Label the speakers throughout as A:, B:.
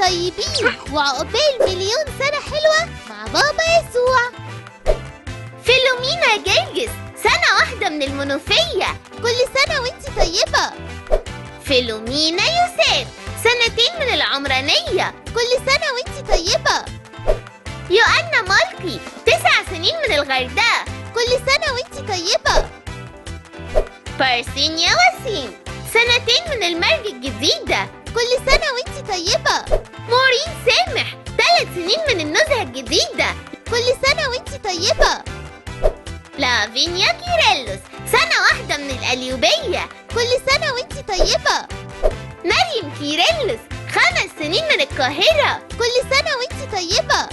A: طيبين وعقبال مليون سنة حلوة مع بابا يسوع
B: فيلومينا جرجس سنة واحدة من المنوفية
A: كل سنة وانت طيبة
B: فيلومينا يوسف سنتين من العمرانية
A: كل سنة وانت طيبة
B: يوأنا مالكي تسع سنين من الغردقة
A: كل سنة وانت طيبة
B: بارسينيا وسيم سنتين من المرج الجديدة
A: كل سنة وانت طيبة
B: مورين سامح ثلاث سنين من النزهة الجديدة
A: كل سنة وانت طيبة
B: لافينيا كيريلوس سنة واحدة من القليوبية
A: كل سنة وانت طيبة
B: مريم كيريلوس خمس سنين من القاهرة
A: كل سنة وانت طيبة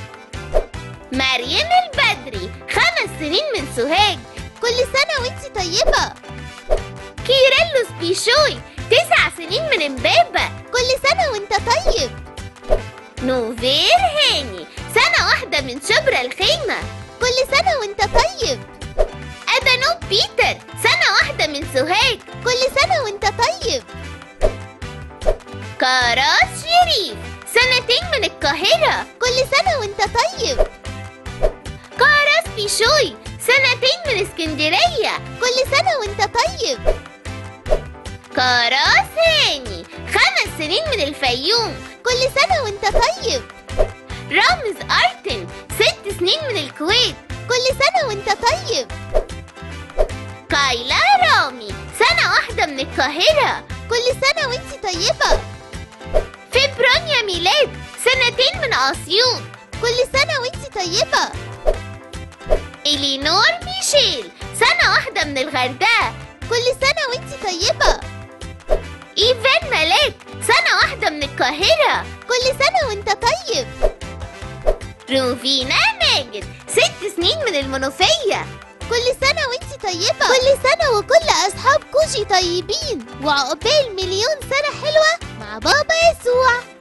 B: مريم البدري خمس سنين من سوهاج
A: كل سنة وانت طيبة
B: كيريلوس بيشوي تسع سنين من امبابة
A: كل سنة وانت طيب
B: نوفير هاني سنة واحدة من شبرا الخيمة
A: كل سنة وانت طيب
B: أدانوب بيتر سنة واحدة من سوهاج
A: كل سنة وانت طيب
B: كاراس شريف سنتين من القاهرة
A: كل سنة وانت طيب
B: كاراس بيشوي سنتين من اسكندرية
A: كل سنة وانت طيب
B: كاراس هاني خمس سنين من الفيوم
A: كل سنة وانت طيب
B: رامز أرتن ست سنين من الكويت
A: كل سنة وانت طيب
B: كايلا رامي سنة واحدة من القاهرة
A: كل سنة وانت طيبة
B: فبرانيا ميلاد سنتين من أسيوط
A: كل سنة وانت طيبة
B: إلينور ميشيل سنة واحدة من الغردقة
A: كل سنة وانت طيبة
B: إيفان ملاك سنة واحدة من القاهرة
A: كل سنة وانت طيب
B: روفينا ماجد ست سنين من المنوفية
A: كل سنة وانت طيبة كل سنة وكل أصحاب كوجي طيبين وعقبال مليون سنة حلوة مع بابا يسوع